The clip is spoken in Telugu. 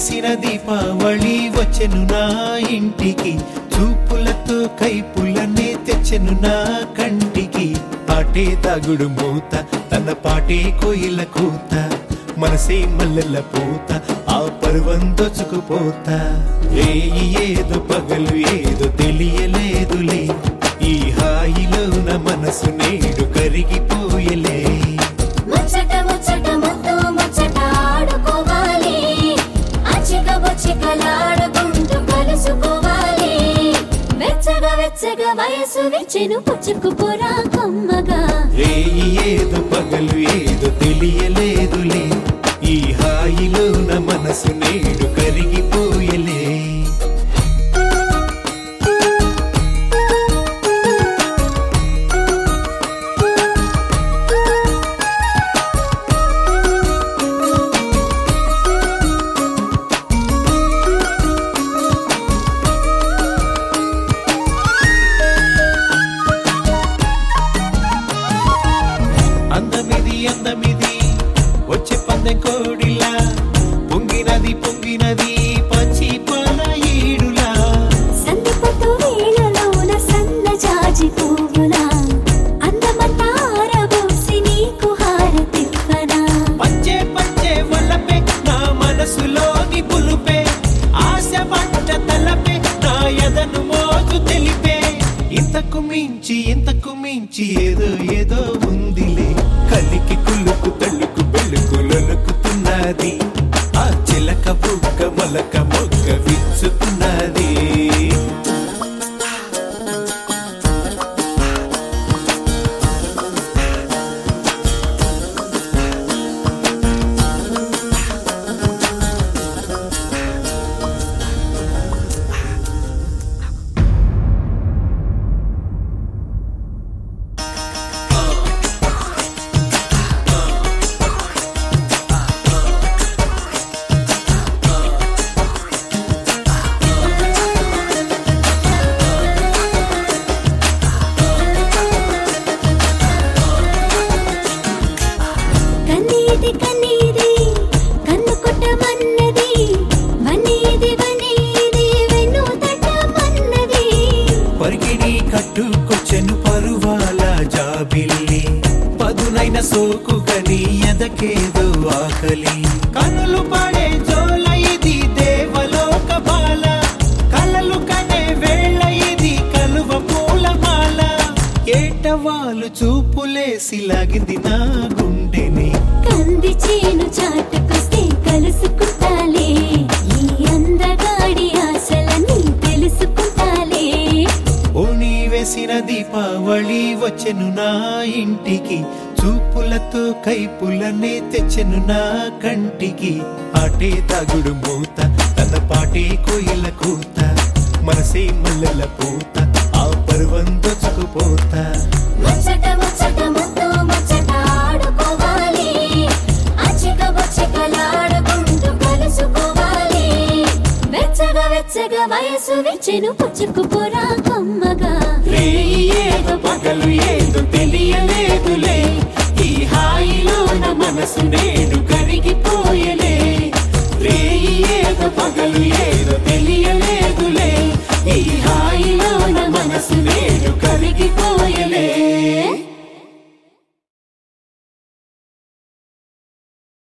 వేసిన దీపావళి వచ్చెను నా ఇంటికి చూపులతో కైపులనే తెచ్చెను నా కంటికి పాటే తాగుడు మూత తన పాటే కోయిల కూత మనసే మల్లెల పూత ఆ పర్వం దొచ్చుకుపోతా రేయి ఏదో పగలు ఏదో తెలియలేదులే ఈ హాయిలో నా మనసు నేడు కరిగిపోయలే ముచ్చట ముచ్చట ముద్దు ముచ్చట ఆడుకోవాలి అచ్చిక బొచ్చికలాడుకుంటూ కలుసుకోవాలి వెచ్చగా వెచ్చగా వయసు విచ్చెను పుచ్చుకుపోరా కమ్మగా రేయి ఏదో పగలు ఏదో తెలియలేదులే ఈ హాయిలో నా మనసు నేడు కరిగిపోయలే అందమిది అందమిది వచ్చే పందెం కోడిలా పొంగినది పొంగినది పచ్చి పాల ఈడులా సంధిపట్టు వేళలోన సన్న జాజి పువ్వులా అందమంతా ఆరబోసి నీకు హారతివ్వనా పచ్చే పచ్చే వల్లపే నా మనసులోని పులుపే ఆశ పట్ట తలపే నా ఎదను మోజు తెలిపే ఇంతకు మించి ఇంతకు మించి ఏదో ఏదో ఉందిలే కలికి కులుకు తళ్ళుకు బెళ్ళుకు లొలుకుతున్నది ఆ చిలక బుక్క మొలక మొక్క విచ్చుతున్నది కన్నీటి కన్నీది కన్ను కొట్టమన్నది వన్నీది వన్నీది వెన్ను తట్టమన్నది పరిగిడి కట్టుకొచ్చెను పరువాల జాబిల్లి పదునైన సోకు గని ఎదకేదో ఆకలి కనులు పడే జోల ఇది దేవలోక బాల కలలు కనే వేళ ఇది కలువ పూలమాల ఏటవాలు చూపులేసి లాగింది నా గుండెని కంది చేను చాటుకొస్తే కలుసుకుంటాలే ఈ అందగాడి ఆశలని తెలుసుకుంటాలే ఓణి వేసిన దీపావళి వచ్చెను నా ఇంటికి చూపులతో కైపులనే తెచ్చెను నా కంటికి ఆటే తాగుడు మూత తన పాటే కోయిల కూత మనసే మల్లెల పూత ఆ పర్వం దొచ్చుకుపోతా ముచ్చట ముచ్చట ముద్దు ముచ్చట ఆడుకోవాలి అచ్చిక బొచ్చికలాడుకుంటూ కలుసుకోవాలి వెచ్చగా వెచ్చగా వయసు విచ్చెను పుచ్చుకుపోరా కమ్మగా రేయి ఏదో పగలు ఏదో తెలియలేదులే ఈ హాయిలో నా మనసు నేడు కరిగిపోయలే రేయి ఏదో పగలు ఏదో